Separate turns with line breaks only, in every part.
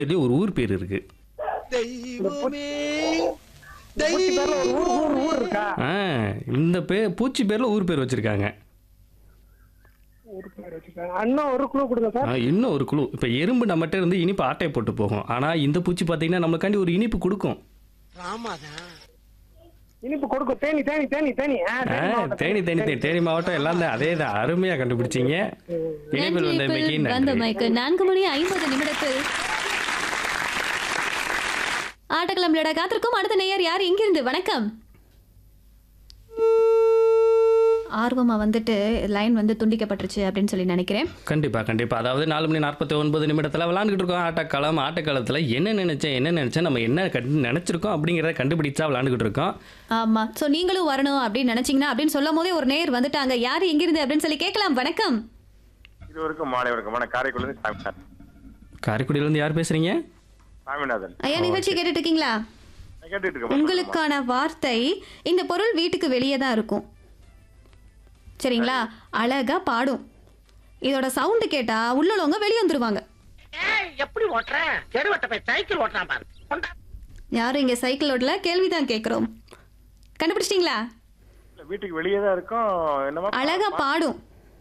இதுலயும் ஒரு ஊர் பேர் இருக்கு
தெய்வமே
பூச்சி பேர்ல ஒரு ஊர் ஊர் ஊர் இருக்கா
ஆ, இந்த பேர் பூச்சி பேர்ல ஊர் பேர் வச்சிருக்காங்க
ஊர் பேர் வச்சிருக்காங்க அண்ணன் ஒரு குழு கொடுங்க சார்
ஆ, இன்னும் ஒரு குழு இப்ப எறும்பு நம்மகிட்ட இருந்து இனிப்பு ஆட்டையை போட்டு போகும் ஆனா இந்த பூச்சி பாத்தீங்கன்னா நம்மளுக்காண்டி ஒரு இனிப்பு கொடுக்கும்
ராமாதான்
இனிப்பு கொடுக்கும் தேனி தேனி தேனி தேனி ஆ,
ஆ,
தேனி மாவட்டம்.
தேனி தேனி தேனி தேனி மாவட்டம் எல்லாம் தான் அதே தான் அருமையா கண்டுபிடிச்சீங்க இனிப்பில் வந்த
நன்றி
மிக்கி
வந்த
நன்றி
மைக்கு நான்கு மணி ஐம்பது நிமிடத்தில் ஆட்டக்கிழமையோட காத்திருக்கும் அடுத்த நேயர் யார் எங்கிருந்து வணக்கம் ஆர்வமா வந்துட்டு லைன் வந்து துண்டிக்கப்பட்டுருச்சு அப்படின்னு சொல்லி நினைக்கிறேன்
கண்டிப்பா கண்டிப்பா அதாவது நாலு மணி நாற்பத்தி ஒன்பது நிமிடத்துல விளாண்டுக்கிட்டு இருக்கோம் ஆட்டக்காலம் ஆட்டக்காலத்துல என்ன நினைச்சேன் என்ன நினைச்சேன் நம்ம என்ன கண்டு- நினைச்சிருக்கோம் அப்படிங்கிறத கண்டுபிடிச்சா விளாண்டுக்கிட்டு இருக்கோம்
ஆமா சோ நீங்களும் வரணும் அப்படின்னு நினைச்சீங்கன்னா அப்படின்னு சொல்லும் போதே ஒரு நேயர் வந்துட்டாங்க யார் எங்கிருந்து அப்படின்னு சொல்லி கேட்கலாம் வணக்கம்
இருவருக்கும் மாலை வணக்கம் வணக்கம் காரைக்குடிலிருந்து சாமிநாதன்
காரைக்குடியில இருந்து யார் பேசுறீங்க
சாமிநாதன்
ஐயா நிகழ்ச்சி கேட்டுட்டு இருக்கீங்களா
நான் கேட்டுட்டு இருக்கேன்
உங்களுக்கான வார்த்தை இந்த பொருள் வீட்டுக்கு வெளியே தான் இருக்கும் சரிங்களா அழகா பாடும் இதோட சவுண்டு கேட்டா உள்ளவங்க வெளியே வந்துருவாங்க
ஏய், எப்படி ஓட்டுறேன் தெருவட்ட போய் சைக்கிள் ஓட்டுறான் பாரு கொண்டா.
யாரும் இங்க சைக்கிள் ஓட்டல கேள்விதான் கேக்குறோம் கண்டுபிடிச்சிட்டீங்களா
இல்ல, வீட்டுக்கு வெளியே தான் இருக்கும் என்னமா
அழகா பாடும்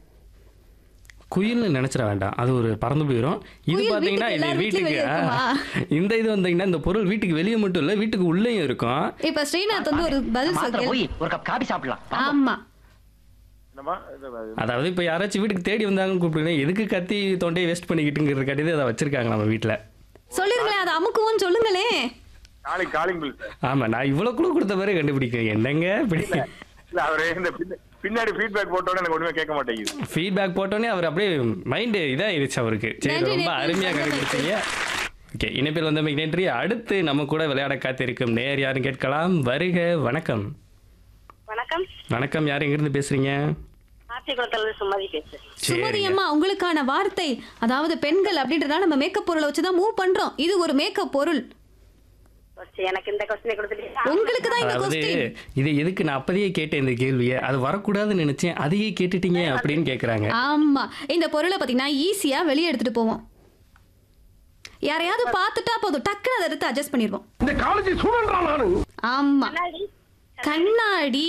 குயில்னு நினைச்சிட வேண்டாம் அது ஒரு பறந்து போயிடும் இது
குயில்
பாத்தீங்கன்னா
வீட்டுக்கு
இது
எல்லார்
வீட்டுக்கு
வீட்லயும் வெளியே
ஆ, இந்த இது வந்தீங்கன்னா இந்த பொருள் வீட்டுக்கு வெளியே மட்டும் இல்ல வீட்டுக்கு உள்ளேயும் இருக்கும்
இப்ப ஸ்ரீநாத் வந்து ஒரு பதில்
மாத்திரை
சொல்ல
போய் ஒரு கப் காபி சாப்பிடலாம்
ஆமா
என்னமா இது, அது,
அதாவது இப்ப யாராச்சும் வீட்டுக்கு தேடி வந்தாங்கன்னு கூப்பிடுங்க எதுக்கு கத்தி தொண்டையை வேஸ்ட் பண்ணிக்கிட்டுங்கிற கட்டியது அதை வச்சிருக்காங்க நம்ம வீட்டுல
சொல்லிருங்களேன் அதை அமுக்குவோன்னு சொல்லுங்களேன்
காலிங் காலிங் பில் சார்
ஆமா நான் இவ்வளவு குழு கொடுத்த பிறகு கண்டுபிடிக்க என்னங்க இப்படி
இல்ல அவரு இந்த பின்ன- பின்னாடி ஃபீட்பேக் போட்டோட எனக்கு ஒண்ணுமே கேட்க மாட்டேங்குது
ஃபீட்பேக் போட்டோன்னே அவர் அப்படியே மைண்டு இதாயிருச்சு அவருக்கு சரி
நன்றி,
ரொம்ப
நன்றி,
அருமையா
நன்றி.
கண்டுபிடிச்சீங்க ஓகே இணைப்பில் வந்தமைக்கு நன்றி அடுத்து நம்ம கூட விளையாட காத்திருக்கும் நேர் யாரும் கேட்கலாம் வருக வணக்கம்
வணக்கம்
வணக்கம் யார் எங்கிருந்து பேசுறீங்க
ஆத்திக்குளத்துல சுமதி பேசுறேன்
சுமதி
சரிங்க
அம்மா உங்களுக்கான வார்த்தை அதாவது பெண்கள் அப்படின்றதால நம்ம மேக்கப் பொருளை வச்சுதான் மூவ் பண்றோம் இது ஒரு மேக்கப் பொருள்
சரி, எனக்கு இந்த கொஸ்டினை கொடுத்துட்டீங்க
உங்களுக்கு தான் இந்த
அதாவது
கொஸ்டின்
இது எதுக்கு நான் அப்பதையே கேட்டேன் இந்த கேள்வியை அது வரக்கூடாதுன்னு நினைச்சேன் அதையே கேட்டுட்டீங்க அப்படின்னு கேக்குறாங்க
ஆமா இந்த பொருளை பாத்தீங்கன்னா ஈஸியா வெளியே எடுத்துட்டு போவோம் யாரையாவது பார்த்துட்டா போதும் டக்குன்னு அதை எடுத்து அட்ஜஸ்ட் பண்ணிடுவோம்
இந்த காலேஜ் ஸ்டூடெண்ட்ரா நானு
ஆமா
கண்ணாடி
கண்ணாடி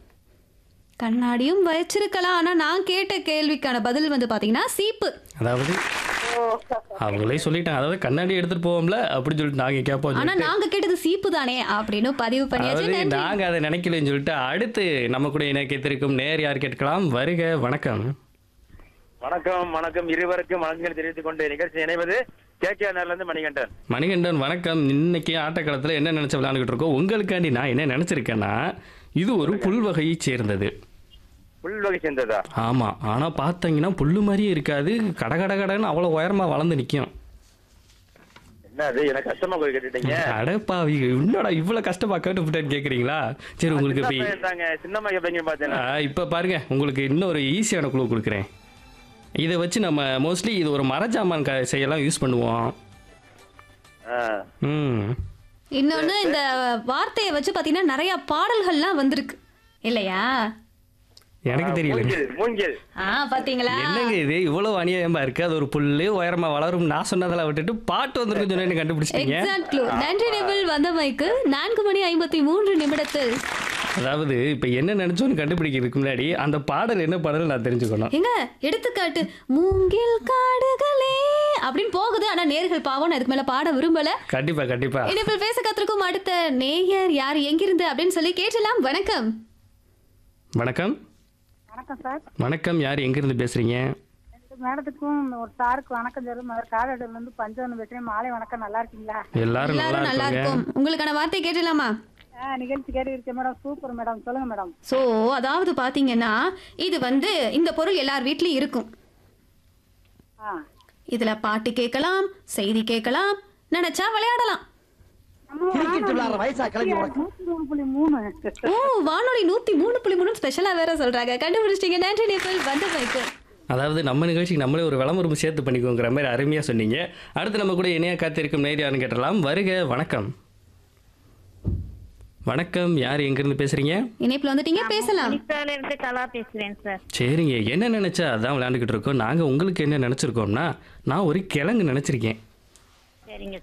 கண்ணாடியும் வச்சிருக்கலாம் ஆனா நான் கேட்ட கேள்விக்கான பதில் வந்து பாத்தீங்கன்னா சீப்பு
அதாவது அவங்களே சொல்லிட்டாங்க அதாவது கண்ணாடி எடுத்துட்டு போவோம்ல அப்படின்னு சொல்லிட்டு நாங்க கேட்போம்
ஆனா நாங்க கேட்டது சீப்பு தானே அப்படின்னு பதிவு பண்ணியாச்சு
அதாவது
நன்றி
நாங்க அதை நினைக்கலன்னு சொல்லிட்டு அடுத்து நம்ம கூட இணைக்கத்திருக்கும் நேர் யார் கேட்கலாம் வருக வணக்கம்
வணக்கம் வணக்கம் இருவருக்கும் வணக்கங்கள் தெரிவித்துக் கொண்டு நிகழ்ச்சி இணைவது கே கே இருந்து மணிகண்டன்
மணிகண்டன் வணக்கம் இன்னைக்கு ஆட்டக்களத்துல என்ன நினைச்சு விளையாண்டுகிட்டு இருக்கோம் உங்களுக்காண்டி நான் என்ன நினைச்சிருக்கேன்னா இது ஒரு புல் வகையை சேர்ந்தது
புல் வகை சேர்ந்ததா
ஆமா ஆனா பார்த்தீங்கன்னா புல்லு மாதிரியே இருக்காது கட கட கடன்னு அவ்வளவு உயரமா வளர்ந்து நிக்கும்
என்ன அது எனக்கு கஷ்டமா போய் கேட்டுட்டீங்க
அடப்பாவி என்னடா இவ்வளவு கஷ்டமா கேட்டுவிட்டேன்னு கேக்குறீங்களா சரி உங்களுக்கு
சின்ன
இப்ப
பையன் தாங்க சின்னம்மா எப்படிங்க பாத்தீங்கன்னா
ஆ, இப்ப பாருங்க உங்களுக்கு இன்னொரு ஈஸியான குழு கொடுக்குறேன் இதை வச்சு நம்ம மோஸ்ட்லி இது ஒரு மரஜாமான் க- செய்யலாம் யூஸ் பண்ணுவோம் ம்
இன்னொன்னு இந்த வார்த்தையை வச்சு பாத்தீங்கன்னா நிறைய பாடல்கள்லாம் வந்திருக்கு இல்லையா
எனக்கு தெரியல
மூங்கில் மூங்கில்
ஆ பாத்தீங்களா
என்னங்க இது இவ்வளவு அநியாயமா இருக்கு அது ஒரு புல்லு உயரமா வளரும் நான் சொன்னதெல்லாம் விட்டுட்டு பாட்டு வந்திருக்கு சொன்னேன்னு கண்டுபிடிச்சிட்டீங்க
எக்ஸாக்ட் க்ளூ நன்றி நிபிள் வந்தமைக்கு நான்கு மணி ஐம்பத்தி மூன்று நிமிடத்தில்
அதாவது இப்ப என்ன நினைச்சோன்னு கண்டுபிடிக்கிறதுக்கு முன்னாடி அந்த பாடல் என்ன பாடல் நான் தெரிஞ்சுக்கணும்
எங்க எடுத்துக்காட்டு மூங்கில் காடுகளே அப்படின்னு போகுது ஆனா நேர்கள் பாவம் நான் இதுக்கு மேல பாட விரும்பல
கண்டிப்பா கண்டிப்பா
இனிப்பில் பேச கத்திருக்கும் அடுத்த நேயர் யார் எங்கிருந்து அப்படின்னு சொல்லி கேட்டலாம் வணக்கம்
வணக்கம்
வணக்கம் சார்
வணக்கம் யார் எங்கிருந்து பேசுறீங்க
ரெண்டு மேடத்துக்கும் ஒரு சாருக்கு வணக்கம் சொல்லும் முதல் காலடியில இருந்து பஞ்சவன் பேசுறேன் மாலை வணக்கம் நல்லா இருக்கீங்களா
எல்லாரும் நல்லா
எல்லாரும் நல்லா
இருக்காங்க
இருக்கும் உங்களுக்கான வார்த்தை கேட்டலாமா
ஆ, நிகழ்ச்சி கேட்டு இருக்கேன் மேடம் சூப்பர் மேடம் சொல்லுங்க மேடம்
சோ அதாவது பாத்தீங்கன்னா இது வந்து இந்த பொருள் எல்லார் வீட்லயும் இருக்கும்
ஆ
இதுல பாட்டு கேட்கலாம் செய்தி கேட்கலாம் நினைச்சா விளையாடலாம்
கிரிக்கெட் விளையாடுற வயசா கிளம்பி உனக்கு
நூத்தி மூணு புள்ளி மூணு
ஓ வானொலி நூத்தி மூணு புள்ளி மூணு ஸ்பெஷலா வேற சொல்றாங்க கண்டுபிடிச்சிட்டீங்க நன்றி நேபிள் வந்த பைக்கு
அதாவது நம்ம நிகழ்ச்சிக்கு நம்மளே ஒரு விளம்பரம் சேர்த்து பண்ணிக்கோங்கிற மாதிரி அருமையா சொன்னீங்க அடுத்து நம்ம கூட இணைய காத்திருக்கும் நேர் யாருன்னு கேட்டலாம் வருக வணக்கம் வணக்கம் யார் எங்கிருந்து பேசுறீங்க
இணைப்புல வந்துட்டீங்க பேசலாம்
மணிக்கால இருந்து கலா பேசுறேன் சார்
சரிங்க என்ன நினைச்சா அதான் விளையாண்டுக்கிட்டு இருக்கோம் நாங்க உங்களுக்கு என்ன நினைச்சிருக்கோம்னா நான் ஒரு கிழங்கு நினைச்சிருக்கேன்
சரிங்க